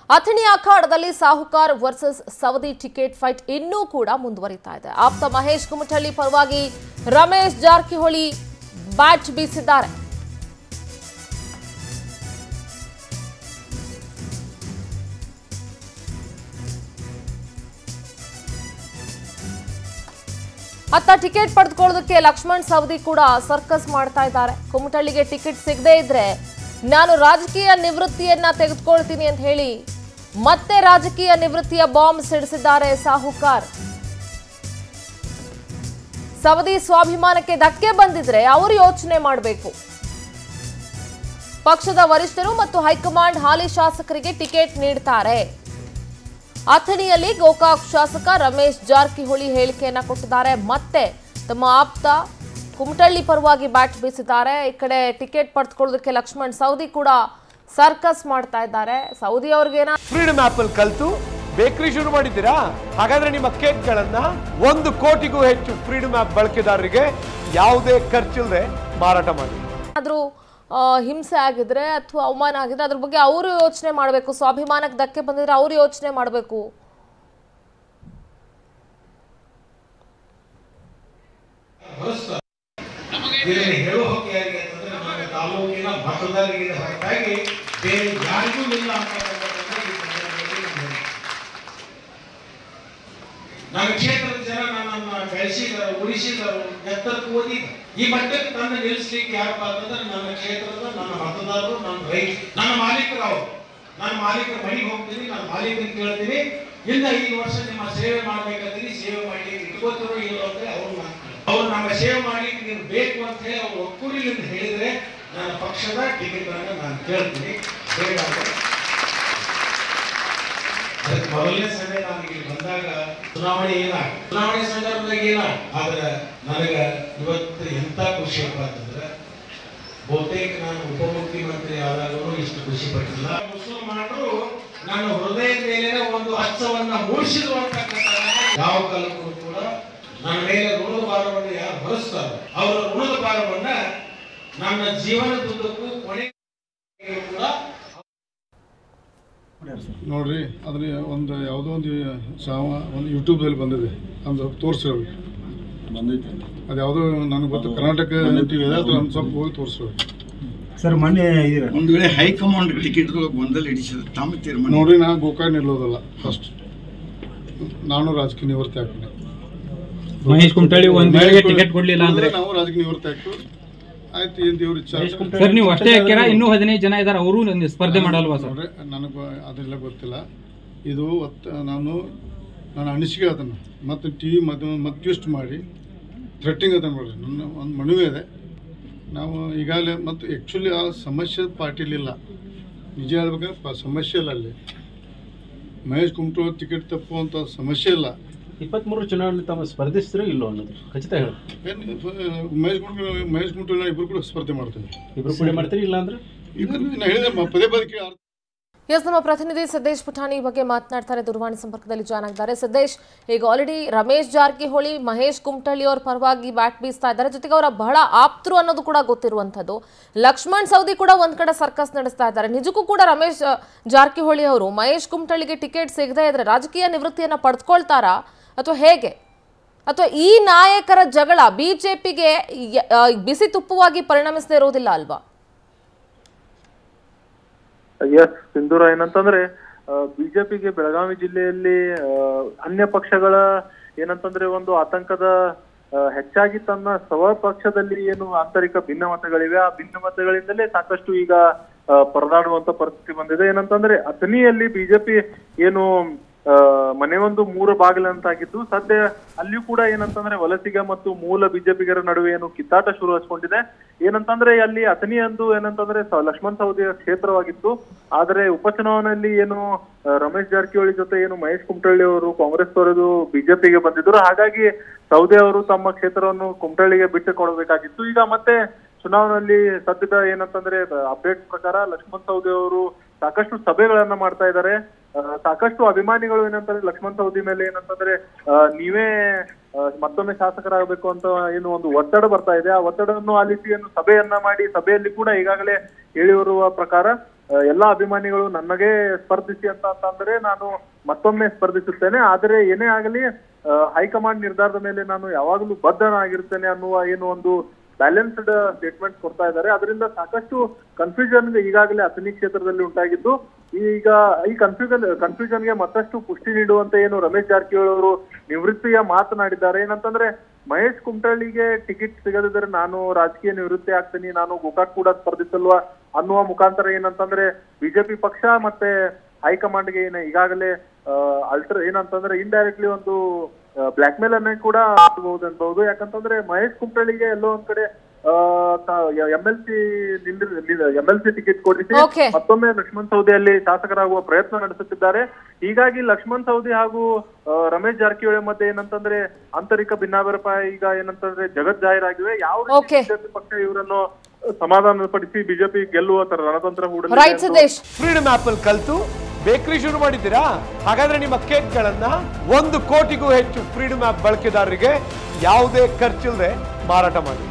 ಅಥಣಿ ಅಖಾಡದಲ್ಲಿ Sahukar versus Savadi ticket fight ಇನ್ನೂ ಕೂಡ ಮುಂದುವರಿತಾ ಇದೆ ಆಪ್ತ ಮಹೇಶ್ ಕುಮಟಳ್ಳಿ ಪರವಾಗಿ ರಮೇಶ್ ಜಾರಕಿಹೊಳಿ ಬ್ಯಾಟ್ ಬೀಸಿದ್ದಾರೆ ಅತ್ತ ಟಿಕೆಟ್ ಪಡೆದುಕೊಳ್ಳೋದಕ್ಕೆ ಲಕ್ಷ್ಮಣ್ ಸವದಿ ಕೂಡ ಸರ್ಕಸ್ ಮಾಡ್ತಾ ಇದ್ದಾರೆ ಕುಮಟಳ್ಳಿಗೆ ಟಿಕೆಟ್ ಸಿಗದೇ ಇದ್ರೆ ನಾನು ರಾಜಕೀಯ ನಿವೃತ್ತಿಯನ್ನ ತೆಗೆದುಕೊಳ್ತೀನಿ ಅಂತ ಹೇಳಿ ಮತ್ತೆ ರಾಜಕೀಯ ನಿವೃತ್ತಿಯ ಬಾಂಬ್ ಸಿಡಿಸಿದ್ದಾರೆ ಸಾಹುಕಾರ್ ಸವದಿ ಸ್ವಾಭಿಮಾನಕ್ಕೆ ಧಕ್ಕೆ ಬಂದಿದ್ರೆ ಅವರು ಯೋಚನೆ ಮಾಡಬೇಕು ಪಕ್ಷದ ವರಿಷ್ಠರು ಮತ್ತು ಹೈಕಮಾಂಡ್ ಹಾಲಿ ಶಾಸಕರಿಗೆ ಟಿಕೆಟ್ ನೀಡ್ತಾರೆ ಅಥಣಿಯಲ್ಲಿ ಗೋಕಾಕ್ ಶಾಸಕ ರಮೇಶ್ ಜಾರಕಿಹೊಳಿ ಹೇಳಿಕೆಯನ್ನ ಕೊಟ್ಟಿದ್ದಾರೆ ಮತ್ತೆ ತಮ್ಮ ಆಪ್ತ ಕುಮಟಳ್ಳಿ ಪರವಾಗಿ ಬ್ಯಾಟ್ ಬೀಸಿದ್ದಾರೆ ಈ ಕಡೆ ಟಿಕೆಟ್ ಪಡೆದುಕೊಳ್ಳೋದಕ್ಕೆ ಲಕ್ಷ್ಮಣ್ ಸೌದಿ ಕೂಡ ಸರ್ಕಸ್ ಮಾಡ್ತಾ ಇದ್ದಾರೆ ಸೌದಿ ಅವ್ರಿಗೇನ ಫ್ರೀಡಮ್ ಆಪ್ ಅಲ್ಲಿ ಕಲ್ತು ಬೇಕರಿ ಶುರು ಮಾಡಿದ್ದೀರಾ ಹಾಗಾದ್ರೆ ನಿಮ್ಮ ಕೇಕ್ಗಳನ್ನ ಒಂದು ಕೋಟಿಗೂ ಹೆಚ್ಚು ಫ್ರೀಡಮ್ ಆಪ್ ಬಳಕೆದಾರರಿಗೆ ಯಾವುದೇ ಖರ್ಚಿಲ್ಲದೆ ಮಾರಾಟ ಮಾಡಿ ಏನಾದ್ರೂ ಆ, ಹಿಂಸೆ ಆಗಿದ್ರೆ ಅಥವಾ ಅವಮಾನ ಆಗಿದ್ರೆ ಅದ್ರ ಬಗ್ಗೆ ಅವರು ಯೋಚನೆ ಮಾಡಬೇಕು ಸ್ವಾಭಿಮಾನಕ್ಕೆ ಧಕ್ಕೆ ಬಂದಿದ್ರೆ ಅವರು ಯೋಚನೆ ಮಾಡಬೇಕು ಇದನ್ನು ಹೇಳೋ ಹೋಗಿ ಯಾರಿಗೆ ಅಂತಂದ್ರೆ ನಮ್ಮ ತಾಲೂಕಿನ ಮತದಾರರಿಗೆ ಹೊರತಾಗಿ ಬೇರೆ ಯಾರಿಗೂ ಇಲ್ಲ ಅಂತಕ್ಕಂಥದ್ದನ್ನ ಈ ಸಂದರ್ಭದಲ್ಲಿ ನಾನು ಹೇಳ್ತೀನಿ. ನನ್ನ ಕ್ಷೇತ್ರದ ಜನ ನನ್ನನ್ನು ಬೆಳೆಸಿದರು ಉಳಿಸಿದರು ಎತ್ತರಕ್ಕೆ ಓದಿ ಈ ಮಟ್ಟಕ್ಕೆ ತಂದು ನಿಲ್ಲಿಸ್ಲಿಕ್ಕೆ ಯಾರಪ್ಪ ಅಂತಂದ್ರೆ ನನ್ನ ಕ್ಷೇತ್ರದ ನನ್ನ ಮತದಾರರು ನನ್ನ ರೈತ ನನ್ನ ಮಾಲೀಕರು ಅವರು ನನ್ನ ಮಾಲೀಕರ ಮನೆಗೆ ಹೋಗ್ತೀನಿ ನನ್ನ ಮಾಲೀಕರಿಗೆ ಕೇಳ್ತೀನಿ ಇನ್ನು ಐದು ವರ್ಷ ನಿಮ್ಮ ಸೇವೆ ಮಾಡ್ಬೇಕಂತೀನಿ ಸೇವೆ ಮಾಡ್ಲಿಕ್ಕೆ ಇಟ್ಕೋತಿರೋ ಇಲ್ಲೋ ಅಂದ್ರೆ ಅವ್ರು ಅವ್ರು ನಮ್ಮ ಸೇವೆ ಮಾಡ್ಲಿಕ್ಕೆ ನೀವು ಬೇಕು ಅಂತ ಹೇಳಿ ಅವ್ರು ಒಕ್ಕೂರಿಲಿಂದ ಹೇಳಿದ್ರೆ ನನ್ನ ಪಕ್ಷದ ಟಿಕೆಟ್ ಅನ್ನು ನಾನು ಕೇಳ್ತೀನಿ ಬೇಡ ಅಂದ್ರೆ ಅದಕ್ಕೆ ಮೊದಲನೇ ಸಮಯ ನಾನು ಇಲ್ಲಿ ಬಂದಾಗ ಚುನಾವಣೆ ಏನಾಗ ಚುನಾವಣೆ ಸಂದರ್ಭದಾಗ ಏನಾಗ ಆದ್ರೆ ನನಗ ಇವತ್ತು ಎಂತ ಖುಷಿ ಅಪ್ಪ ಅಂತಂದ್ರೆ ಬಹುತೇಕ ನಾನು ಉಪಮುಖ್ಯಮಂತ್ರಿ ಆದಾಗಲೂ ಇಷ್ಟು ಖುಷಿ ಪಟ್ಟಿಲ್ಲ ಮುಸಲ್ಮಾನರು ನನ್ನ ಹೃದಯದ ಮೇಲೆ ಒಂದು ಅಚ್ಚವನ್ನ ಮೂಡಿಸಿದ್ರು ಅಂತಕ್ಕಂಥ ಯಾವ ಕಾಲಕ್ಕೂ ಕೂಡ ನನ್ನ ಮೇಲೆ ಋಣದ ಭಾರವನ್ನು ಯಾರು ಭರಿಸ್ತಾರೋ ಅವರ ಋಣದ ಭಾರವನ್ನ ನನ್ನ ಜೀವನದುದ್ದಕ್ಕೂ ಕೊನೆ ಕೂಡ ನೋಡ್ರಿ ಅದ್ರ ಒಂದು ಯಾವುದೋ ಒಂದು ಸಾವ ಒಂದು ಯೂಟ್ಯೂಬ್ದಲ್ಲಿ ಬಂದಿದೆ ಒಂದು ತೋರಿಸಿರೋದು ಬಂದೈತೆ ಅದು ಯಾವುದೋ ನನಗೆ ಗೊತ್ತು ಕರ್ನಾಟಕ ಟಿವಿ ಇದೆ ಅದು ಒಂದು ಸ್ವಲ್ಪ ಹೋಗಿ ತೋರಿಸಿರೋದು ಸರ್ ಮೊನ್ನೆ ಇದು ಒಂದು ವೇಳೆ ಹೈಕಮಾಂಡ್ ಟಿಕೆಟ್ ಗೊಂದಲ ಹಿಡಿಸಿದ್ರೆ ತಮ್ಮ ತೀರ್ಮಾನ ನೋಡ್ರಿ ನಾ ಗೋಕಾಕ್ ನಿಲ್ಲೋದಲ್ಲ ಫಸ್ಟ್ ನಾನು ರಾಜಕೀಯ ನಿವೃತ್ತಿ ಆಗ್ತೀನಿ ಮಹೇಶ್ ಕುಮಟಳ್ಳಿ ಒಂದ್ ವೇಳೆಗೆ ಟಿಕೆಟ್ ಕೊಡ್ಲಿಲ್ಲ ಅಂದ್ರೆ ನಾವು ರಾಜಕೀಯ ನಿವೃತ್ತಿ ಆಗ್ತು ಆಯ್ತು ಏನ್ ದೇವ್ರ ಇಚ್ಛೆ ಸರ್ ನೀವು ಅಷ್ಟೇ ಹಾಕ್ಯಾರ ಇನ್ನೂ ಹದಿನೈದು ಜನ ಇದಾರೆ ಅವರು ಸ್ಪರ್ಧೆ ಮಾಡಲ್ವಾ ಸರ್ ನೋಡ್ರಿ ನನಗೆ ಅದೆಲ್ಲ ಗೊತ್ತಿಲ್ಲ ಇದು ಒತ್ತ ನಾನು ನನ್ನ ಅನಿಸಿಕೆ ಅದನ್ನು ಮತ್ತು ಟಿ ವಿ ಮದ್ದು ಮತ್ತೆ ಟ್ವಿಸ್ಟ್ ಮಾಡಿ ಥ್ರೆಟ್ಟಿಂಗ್ ಅದನ್ನು ನೋಡ್ರಿ ನನ್ನ ಒಂದು ಮನವಿ ಇದೆ ನಾವು ಈಗಾಗಲೇ ಮತ್ತು ಆ್ಯಕ್ಚುಲಿ ಆ ಸಮಸ್ಯೆ ಪಾರ್ಟಿಲಿಲ್ಲ ನಿಜ ಹೇಳ್ಬೇಕಂದ್ರೆ ಪ ಸಮಸ್ಯೆ ಇಲ್ಲ ಅಲ್ಲಿ ಮಹೇಶ್ ಕುಮಟೋ ಟಿಕೆಟ್ ತಪ್ಪುವಂಥ ಸಮಸ್ಯೆ ಇಲ್ಲ ಇಪ್ಪತ್ಮೂರು ಚುನಾವಣೆ ತಾವು ಸ್ಪರ್ಧಿಸಿದ್ರು ಇಲ್ಲೋ ಅನ್ನೋದು ಖಚಿತ ಹೇಳಿ ಏನು ಮಹೇಶ್ ಕುಮಟೋ ಮಹೇಶ್ ಕುಮಟೋ ಇಬ್ಬರು ಕೂಡ ಸ್ಪರ್ಧೆ ಮಾಡ್ತೇವೆ ಇಬ್ರು ಕೂಡ ಮಾಡ್ತೀರಿ ಇಲ್ಲ ಅಂದ್ರೆ ಇದನ್ನು ನಾನು ಹೇಳಿದೆ ಮ- ಪದೇ ಪದೇ ಕೇಳಿ ಎಸ್ ನಮ್ಮ ಪ್ರತಿನಿಧಿ ಸಿದ್ದೇಶ್ ಪುಟಾಣಿ ಈ ಬಗ್ಗೆ ಮಾತನಾಡ್ತಾರೆ ದೂರವಾಣಿ ಸಂಪರ್ಕದಲ್ಲಿ ಜಾಯ್ನ್ ಆಗಿದ್ದಾರೆ ಸಿದ್ದೇಶ್ ಈಗ ಆಲ್ರೆಡಿ ರಮೇಶ್ ಜಾರಕಿಹೊಳಿ ಮಹೇಶ್ ಕುಮಟಳ್ಳಿ ಅವ್ರ ಪರವಾಗಿ ಬ್ಯಾಟ್ ಬೀಸ್ತಾ ಇದ್ದಾರೆ ಜೊತೆಗೆ ಅವರ ಬಹಳ ಆಪ್ತರು ಅನ್ನೋದು ಕೂಡ ಗೊತ್ತಿರುವಂಥದ್ದು ಲಕ್ಷ್ಮಣ್ ಸೌದಿ ಕೂಡ ಒಂದ್ ಕಡೆ ಸರ್ಕಸ್ ನಡೆಸ್ತಾ ಇದ್ದಾರೆ ನಿಜಕ್ಕೂ ಕೂಡ ರಮೇಶ್ ಆ, ಜಾರಕಿಹೊಳಿ ಅವರು ಮಹೇಶ್ ಕುಮಟಳ್ಳಿಗೆ ಟಿಕೆಟ್ ಸಿಗದೇ ಇದ್ರೆ ರಾಜಕೀಯ ನಿವೃತ್ತಿಯನ್ನ ಪಡೆದುಕೊಳ್ತಾರಾ ಅಥವಾ ಹೇಗೆ ಅಥವಾ ಈ ನಾಯಕರ ಜಗಳ ಬಿಜೆಪಿಗೆ ಬಿಸಿ ತುಪ್ಪವಾಗಿ ಪರಿಣಮಿಸದೇ ಇರೋದಿಲ್ಲ ಅಲ್ವಾ ಎಸ್ ಸಿಂಧೂರ ಏನಂತಂದ್ರೆ ಬಿಜೆಪಿಗೆ ಬೆಳಗಾವಿ ಜಿಲ್ಲೆಯಲ್ಲಿ ಆ, ಅನ್ಯ ಪಕ್ಷಗಳ ಏನಂತಂದ್ರೆ ಒಂದು ಆತಂಕದ ಆ, ಹೆಚ್ಚಾಗಿ ತನ್ನ ಸ್ವ ಪಕ್ಷದಲ್ಲಿ ಏನು ಆಂತರಿಕ ಭಿನ್ನಮತಗಳಿವೆ ಆ ಭಿನ್ನಮತಗಳಿಂದಲೇ ಸಾಕಷ್ಟು ಈಗ ಆ, ಪರದಾಡುವಂತ ಪರಿಸ್ಥಿತಿ ಬಂದಿದೆ ಏನಂತಂದ್ರೆ ಅಥಣಿಯಲ್ಲಿ ಬಿಜೆಪಿ ಏನು ಆ, ಮನೆ ಒಂದು ಮೂರು ಬಾಗಿಲಂತಾಗಿದ್ದು ಸದ್ಯ ಅಲ್ಲಿಯೂ ಕೂಡ ಏನಂತಂದ್ರೆ ವಲಸಿಗ ಮತ್ತು ಮೂಲ ಬಿಜೆಪಿಗರ ನಡುವೆ ಏನು ಕಿತ್ತಾಟ ಶುರು ಹಚ್ಕೊಂಡಿದೆ ಏನಂತಂದ್ರೆ ಅಲ್ಲಿ ಅಥಣಿ ಅಂದು ಏನಂತಂದ್ರೆ ಸ- ಲಕ್ಷ್ಮಣ್ ಸವದಿಯ ಕ್ಷೇತ್ರವಾಗಿತ್ತು ಆದರೆ ಉಪಚುನಾವಣೆಯಲ್ಲಿ ಏನು ಆ, ರಮೇಶ್ ಜಾರಕಿಹೊಳಿ ಜೊತೆ ಏನು ಮಹೇಶ್ ಕುಮಟಳ್ಳಿ ಅವರು ಕಾಂಗ್ರೆಸ್ ತೊರೆದು ಬಿಜೆಪಿಗೆ ಬಂದಿದ್ರು ಹಾಗಾಗಿ ಸೌದೆ ಅವರು ತಮ್ಮ ಕ್ಷೇತ್ರವನ್ನು ಕುಮಟಳ್ಳಿಗೆ ಬಿಟ್ಟು ಕೊಡಬೇಕಾಗಿತ್ತು ಈಗ ಮತ್ತೆ ಚುನಾವಣೆಯಲ್ಲಿ ಸದ್ಯದ ಏನಂತಂದ್ರೆ ಅಪ್ಡೇಟ್ ಪ್ರಕಾರ ಲಕ್ಷ್ಮಣ್ ಸೌದಿ ಅವರು ಸಾಕಷ್ಟು ಸಭೆಗಳನ್ನ ಮಾಡ್ತಾ ಇದ್ದಾರೆ ಆ, ಸಾಕಷ್ಟು ಅಭಿಮಾನಿಗಳು ಏನಂತಾರೆ ಲಕ್ಷ್ಮಣ್ ಸೌದಿ ಮೇಲೆ ಏನಂತಂದ್ರೆ ಆ, ನೀವೇ ಆ, ಮತ್ತೊಮ್ಮೆ ಶಾಸಕರಾಗಬೇಕು ಅಂತ ಏನು ಒಂದು ಒತ್ತಡ ಬರ್ತಾ ಇದೆ ಆ ಒತ್ತಡವನ್ನು ಆಲಿಸಿ ಏನು ಸಭೆಯನ್ನ ಮಾಡಿ ಸಭೆಯಲ್ಲಿ ಕೂಡ ಈಗಾಗಲೇ ಹೇಳಿ ಬರುವ ಪ್ರಕಾರ ಆ, ಎಲ್ಲಾ ಅಭಿಮಾನಿಗಳು ನನಗೆ ಸ್ಪರ್ಧಿಸಿ ಅಂತ ಅಂತಂದ್ರೆ ನಾನು ಮತ್ತೊಮ್ಮೆ ಸ್ಪರ್ಧಿಸುತ್ತೇನೆ ಆದರೆ ಏನೇ ಆಗಲಿ ಆ, ಹೈಕಮಾಂಡ್ ನಿರ್ಧಾರದ ಮೇಲೆ ನಾನು ಯಾವಾಗಲೂ ಬದ್ಧನಾಗಿರ್ತೇನೆ ಅನ್ನುವ ಏನು ಒಂದು ಬ್ಯಾಲೆನ್ಸ್ಡ್ ಸ್ಟೇಟ್ಮೆಂಟ್ ಕೊಡ್ತಾ ಇದ್ದಾರೆ ಅದರಿಂದ ಸಾಕಷ್ಟು ಕನ್ಫ್ಯೂಷನ್ ಈಗಾಗಲೇ ಅಥಣಿ ಕ್ಷೇತ್ರದಲ್ಲಿ ಉಂಟಾಗಿದ್ದು ಈಗ ಈ ಕನ್ಫ್ಯೂಷನ್ ಕನ್ಫ್ಯೂಷನ್ಗೆ ಮತ್ತಷ್ಟು ಪುಷ್ಟಿ ನೀಡುವಂತೆ ಏನು ರಮೇಶ್ ಜಾರಕಿಹೊಳಿ ಅವರು ನಿವೃತ್ತಿಯ ಮಾತನಾಡಿದ್ದಾರೆ ಏನಂತಂದ್ರೆ ಮಹೇಶ್ ಕುಮಟಳ್ಳಿಗೆ ಟಿಕೆಟ್ ಸಿಗದಿದ್ರೆ ನಾನು ರಾಜಕೀಯ ನಿವೃತ್ತಿ ಆಗ್ತೀನಿ ನಾನು ಗೋಕಾಕ್ ಕೂಡ ಸ್ಪರ್ಧಿಸಲ್ವಾ ಅನ್ನುವ ಮುಖಾಂತರ ಏನಂತಂದ್ರೆ ಬಿಜೆಪಿ ಪಕ್ಷ ಮತ್ತೆ ಹೈಕಮಾಂಡ್ಗೆ ಏನು ಈಗಾಗಲೇ ಅಲ್ಟ್ರ ಏನಂತಂದ್ರೆ ಇಂಡೈರೆಕ್ಟ್ಲಿ ಒಂದು ಬ್ಲಾಕ್ ಮೇಲ್ ಅನ್ನ ಕೂಡ ಆಗಬಹುದು ಅನ್ಬಹುದು ಯಾಕಂತಂದ್ರೆ ಮಹೇಶ್ ಕುಮಟಳ್ಳಿಗೆ ಎಲ್ಲೋ ಒಂದ್ ಕಡೆ M L C M L C ticket ಕೊಡಿಸಿ Okay. ಮತ್ತೊಮ್ಮೆ ಲಕ್ಷ್ಮಣ್ ಸವದಿಯಲ್ಲಿ ಶಾಸಕರಾಗುವ ಪ್ರಯತ್ನ ನಡೆಸುತ್ತಿದ್ದಾರೆ ಹೀಗಾಗಿ ಲಕ್ಷ್ಮಣ್ ಸವದಿ ಹಾಗೂ ಆ, ರಮೇಶ್ ಜಾರಕಿಹೊಳಿ ಮಧ್ಯೆ ಏನಂತಂದ್ರೆ ಆಂತರಿಕ ಭಿನ್ನಾಭಿಪ್ರಾಯ ಈಗ ಏನಂತಂದ್ರೆ ಜಗತ್ ಜಾಹೀರಾಗಿವೆ ಯಾವ Okay. ರೀತಿ ಬಿಜೆಪಿ ಪಕ್ಷ ಇವರನ್ನು ಸಮಾಧಾನಪಡಿಸಿ ಬಿಜೆಪಿ ಗೆಲ್ಲುವ ತರ ರಣತಂತ್ರ ಹೂಡಲಿದೆ ರೈಟ್ ಅಂತ ಸಿದ್ದೇಶ್ ಫ್ರೀಡಮ್ ಆಪ್ ಅಲ್ಲಿ ಕಲ್ತು ಬೇಕರಿ ಶುರು ಮಾಡಿದ್ದೀರಾ ಹಾಗಾದ್ರೆ ನಿಮ್ಮ ಕೇಕ್ಗಳನ್ನ ಒಂದು ಕೋಟಿಗೂ ಹೆಚ್ಚು ಫ್ರೀಡಮ್ ಆಪ್ ಬಳಕೆದಾರರಿಗೆ ಯಾವುದೇ ಖರ್ಚಿಲ್ಲದೆ ಮಾರಾಟ ಮಾಡಿ